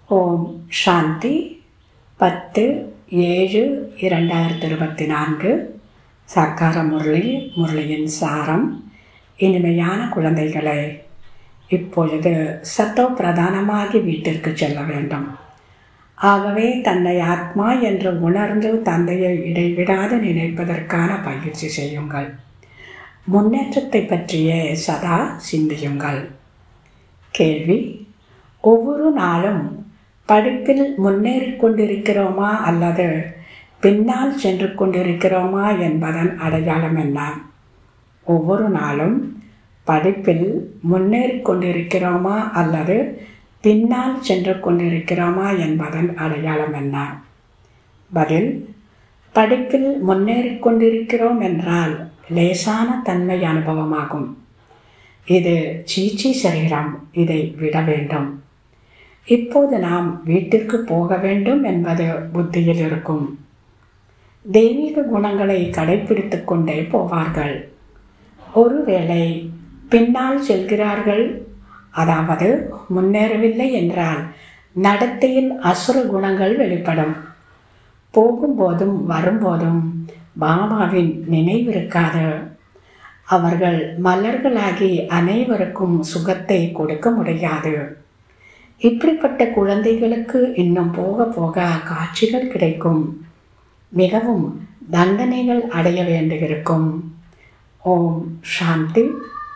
ஓம் சாந்தி பத்து ஏழு இரண்டாயிரத்தி இருபத்தி நான்கு சக்கார முரளி முரளியின் சாரம் இனிமையான குழந்தைகளே இப்பொழுது சத்தோ பிரதானமாகி வீட்டிற்கு செல்ல வேண்டும் ஆகவே தன்னை ஆத்மா என்று உணர்ந்து தந்தையை இடைவிடாது நினைப்பதற்கான பயிற்சி செய்யுங்கள் முன்னேற்றத்தை பற்றியே சதா சிந்தியுங்கள் கேள்வி ஒவ்வொரு நாளும் படிப்பில் முன்னேறி கொண்டிருக்கிறோமா அல்லது பின்னால் சென்று கொண்டிருக்கிறோமா என்பதன் அடையாளம் என்ன ஒவ்வொரு நாளும் படிப்பில் முன்னேறி கொண்டிருக்கிறோமா அல்லது பின்னால் சென்று கொண்டிருக்கிறோமா என்பதன் அடையாளம் என்ன பதில் படிப்பில் முன்னேறி கொண்டிருக்கிறோம் என்றால் லேசான தன்மை அனுபவமாகும் இது சீச்சி சரீரம் இதை விட வேண்டும் இப்போது நாம் வீட்டிற்கு போக வேண்டும் என்பது புத்தியில் இருக்கும் தெய்வீக குணங்களை கடைபிடித்து கொண்டே போவார்கள் ஒருவேளை பின்னால் செல்கிறார்கள் அதாவது முன்னேறவில்லை என்றால் நடத்தையில் அசுர குணங்கள் வெளிப்படும் போகும்போதும் வரும்போதும் பாபாவின் நினைவிருக்காது அவர்கள் மலர்களாகி அனைவருக்கும் சுகத்தை கொடுக்க முடியாது இப்படிப்பட்ட குழந்தைகளுக்கு இன்னும் போக போக காட்சிகள் கிடைக்கும் மிகவும் தண்டனைகள் அடைய வேண்டியிருக்கும் ஓம் சாந்தி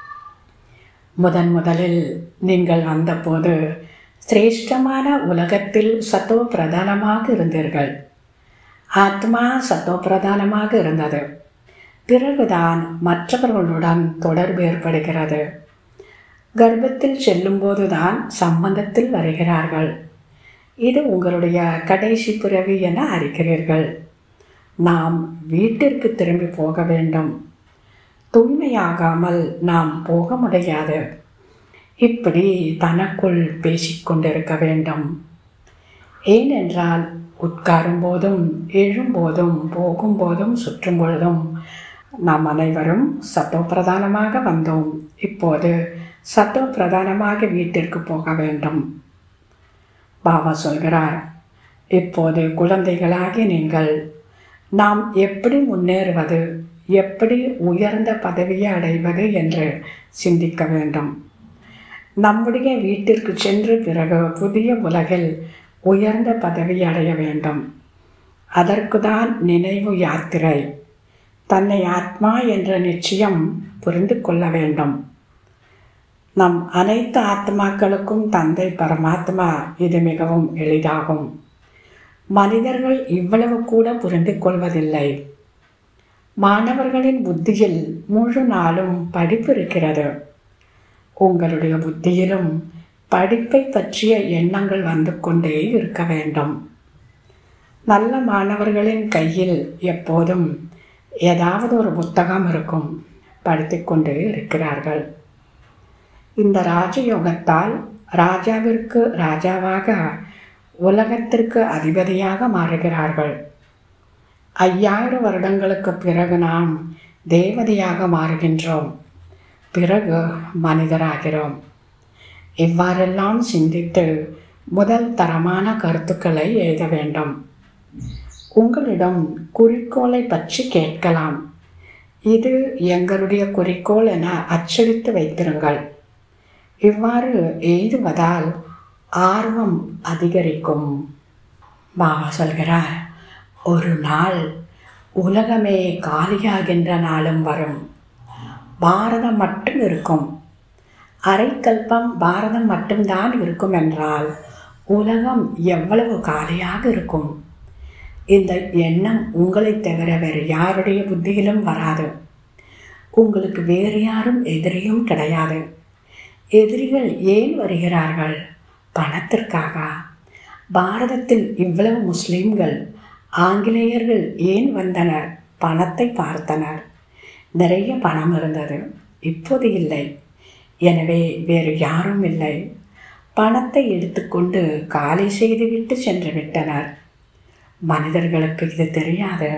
முதன் முதலில் நீங்கள் வந்தபோது சிரேஷ்டமான உலகத்தில் சத்தோ பிரதானமாக இருந்தீர்கள் ஆத்மா சத்தோ பிரதானமாக இருந்தது பிறகுதான் மற்றவர்களுடன் தொடர்பு ஏற்படுகிறது கர்ப்பத்தில் செல்லும்போதுதான் சம்பந்தத்தில் வருகிறார்கள் இது உங்களுடைய கடைசி பிறவி என அறிகிறீர்கள் நாம் வீட்டிற்கு திரும்பி போக வேண்டும் தூய்மையாகாமல் நாம் போக முடியாது இப்படி தனக்குள் பேசிக்கொண்டிருக்க வேண்டும் ஏனென்றால் உட்காரும் போதும் எழும்போதும் போகும்போதும் சுற்றும் பொழுதும் நாம் அனைவரும் சத்தோ பிரதானமாக வந்தோம் இப்போது சத்தோ பிரதானமாக வீட்டிற்கு போக வேண்டும் பாபா சொல்கிறார் இப்போது குழந்தைகளாகி நீங்கள் நாம் எப்படி முன்னேறுவது எப்படி உயர்ந்த பதவியை அடைவது என்று சிந்திக்க வேண்டும் நம்முடைய வீட்டிற்கு சென்று பிறகு புதிய உலகில் உயர்ந்த பதவி அடைய வேண்டும் அதற்குதான் நினைவு யாத்திரை தன்னை ஆத்மா என்ற நிச்சயம் புரிந்து கொள்ள வேண்டும் நம் அனைத்து ஆத்மாக்களுக்கும் தந்தை பரமாத்மா இது மிகவும் எளிதாகும் மனிதர்கள் இவ்வளவு கூட புரிந்து கொள்வதில்லை மாணவர்களின் புத்தியில் முழு நாளும் படிப்பு இருக்கிறது உங்களுடைய புத்தியிலும் படிப்பை பற்றிய எண்ணங்கள் வந்து கொண்டே இருக்க வேண்டும் நல்ல மாணவர்களின் கையில் எப்போதும் ஏதாவது ஒரு புத்தகம் இருக்கும் படித்து கொண்டே இருக்கிறார்கள் இந்த ராஜயோகத்தால் ராஜாவிற்கு ராஜாவாக உலகத்திற்கு அதிபதியாக மாறுகிறார்கள் ஐயாயிரம் வருடங்களுக்கு பிறகு நாம் தேவதையாக மாறுகின்றோம் பிறகு மனிதராகிறோம் இவ்வாறெல்லாம் சிந்தித்து முதல் தரமான கருத்துக்களை எழுத வேண்டும் உங்களிடம் குறிக்கோளை பற்றி கேட்கலாம் இது எங்களுடைய குறிக்கோள் என அச்சடித்து வைத்திருங்கள் இவ்வாறு எழுதுவதால் ஆர்வம் அதிகரிக்கும் பாபா சொல்கிறார் ஒரு நாள் உலகமே காலியாகின்ற நாளும் வரும் பாரதம் மட்டும் இருக்கும் அரைக்கல்பம் பாரதம் மட்டும்தான் இருக்கும் என்றால் உலகம் எவ்வளவு காலியாக இருக்கும் இந்த எண்ணம் உங்களை தவிர வேறு யாருடைய புத்தியிலும் வராது உங்களுக்கு வேறு யாரும் எதிரியும் கிடையாது எதிரிகள் ஏன் வருகிறார்கள் பணத்திற்காக பாரதத்தில் இவ்வளவு முஸ்லீம்கள் ஆங்கிலேயர்கள் ஏன் வந்தனர் பணத்தை பார்த்தனர் நிறைய பணம் இருந்தது இப்போது இல்லை எனவே வேறு யாரும் இல்லை பணத்தை எடுத்துக்கொண்டு காலி செய்துவிட்டு சென்று விட்டனர் மனிதர்களுக்கு இது தெரியாது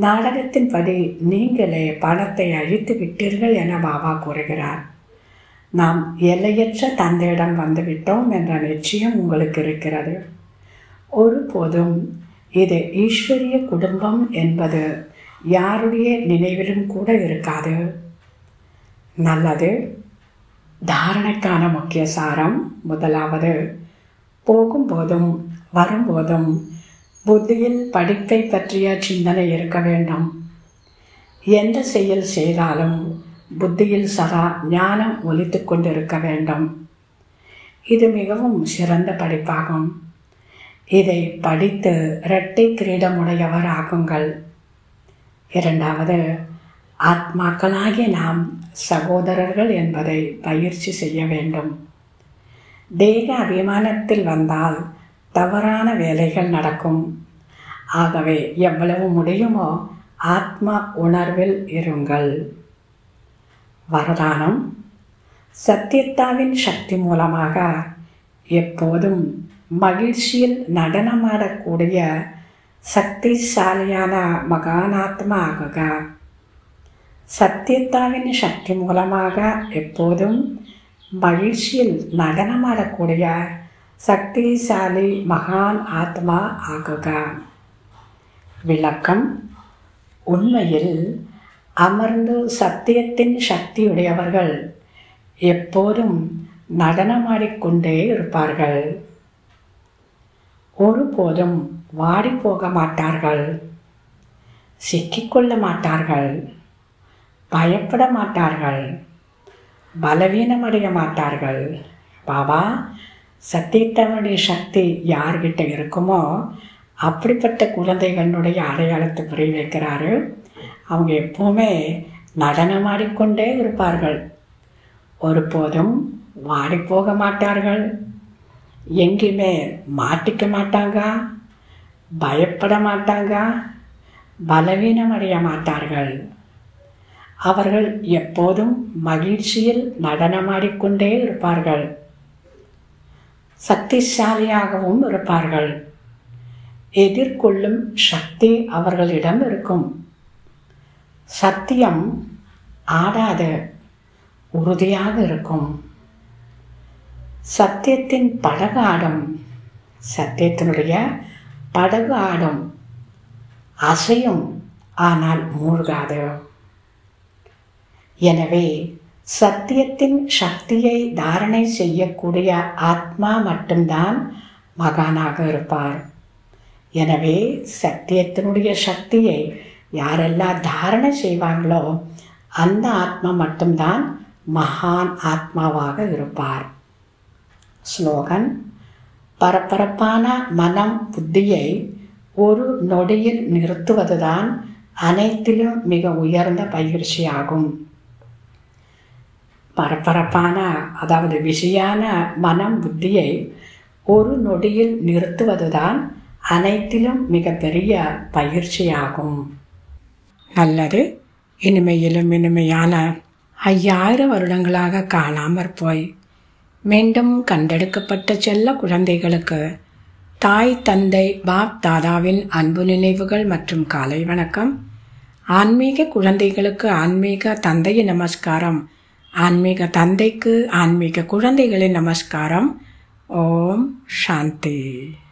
நாடகத்தின்படி நீங்களே பணத்தை அழித்து விட்டீர்கள் என பாபா கூறுகிறார் நாம் எல்லையற்ற தந்தையிடம் வந்துவிட்டோம் என்ற நிச்சயம் உங்களுக்கு இருக்கிறது ஒருபோதும் இது ஈஸ்வரிய குடும்பம் என்பது யாருடைய நினைவிலும் கூட இருக்காது நல்லது தாரணைக்கான முக்கிய சாரம் முதலாவது போகும்போதும் வரும்போதும் புத்தியில் படிப்பை பற்றிய சிந்தனை இருக்க வேண்டும் எந்த செயல் செய்தாலும் புத்தியில் சதா ஞானம் ஒலித்து கொண்டிருக்க வேண்டும் இது மிகவும் சிறந்த படிப்பாகும் இதை படித்து இரட்டை கிரீடமுடையவர் ஆகுங்கள் இரண்டாவது ஆத்மாக்களாகிய நாம் சகோதரர்கள் என்பதை பயிற்சி செய்ய வேண்டும் தேக அபிமானத்தில் வந்தால் தவறான வேலைகள் நடக்கும் ஆகவே எவ்வளவு முடியுமோ ஆத்ம உணர்வில் இருங்கள் வரதானம் சத்தியத்தாவின் சக்தி மூலமாக எப்போதும் மகிழ்ச்சியில் நடனமாடக்கூடிய சக்திசாலியான மகானாத்மா ஆகுக சத்தியத்தாவின் சக்தி மூலமாக எப்போதும் மகிழ்ச்சியில் நடனமாடக்கூடிய சக்திசாலி மகான் ஆத்மா ஆகுக விளக்கம் உண்மையில் அமர்ந்து சத்தியத்தின் சக்தியுடையவர்கள் எப்போதும் நடனமாடிக்கொண்டே இருப்பார்கள் ஒருபோதும் வாடி போக மாட்டார்கள் சிக்கிக்கொள்ள மாட்டார்கள் பயப்பட மாட்டார்கள் பலவீனமடைய மாட்டார்கள் பாபா சத்தியத்தவனுடைய சக்தி யார்கிட்ட இருக்குமோ அப்படிப்பட்ட குழந்தைகளுடைய அடையாளத்தை புரிய வைக்கிறாரு அவங்க எப்பவுமே நடனமாடிக்கொண்டே இருப்பார்கள் ஒருபோதும் வாடி போக மாட்டார்கள் எங்கேயுமே மாட்டிக்க மாட்டாங்க பயப்பட மாட்டாங்க பலவீனம் அடைய மாட்டார்கள் அவர்கள் எப்போதும் மகிழ்ச்சியில் நடனமாடிக்கொண்டே இருப்பார்கள் சக்திசாலியாகவும் இருப்பார்கள் எதிர்கொள்ளும் சக்தி அவர்களிடம் இருக்கும் சத்தியம் ஆடாது உறுதியாக இருக்கும் சத்தியத்தின் படகு ஆடும் சத்தியத்தினுடைய படகு ஆடும் அசையும் ஆனால் மூழ்காது எனவே சத்தியத்தின் சக்தியை தாரணை செய்யக்கூடிய ஆத்மா மட்டும்தான் மகானாக இருப்பார் எனவே சத்தியத்தினுடைய சக்தியை யாரெல்லாம் தாரணை செய்வாங்களோ அந்த ஆத்மா மட்டும்தான் மகான் ஆத்மாவாக இருப்பார் ஸ்லோகன் பரபரப்பான மனம் புத்தியை ஒரு நொடியில் நிறுத்துவதுதான் அனைத்திலும் மிக உயர்ந்த பயிற்சியாகும் பரபரப்பான அதாவது பிஸியான மனம் புத்தியை ஒரு நொடியில் நிறுத்துவதுதான் அனைத்திலும் மிகப்பெரிய பயிற்சியாகும் நல்லது இனிமையிலும் இனிமையான ஐயாயிரம் வருடங்களாக காணாமற் போய் மீண்டும் கண்டெடுக்கப்பட்ட செல்ல குழந்தைகளுக்கு தாய் தந்தை பாப் தாதாவின் அன்பு நினைவுகள் மற்றும் காலை வணக்கம் ஆன்மீக குழந்தைகளுக்கு ஆன்மீக தந்தையின் நமஸ்காரம் ஆன்மீக தந்தைக்கு ஆன்மீக குழந்தைகளின் நமஸ்காரம் ஓம் சாந்தி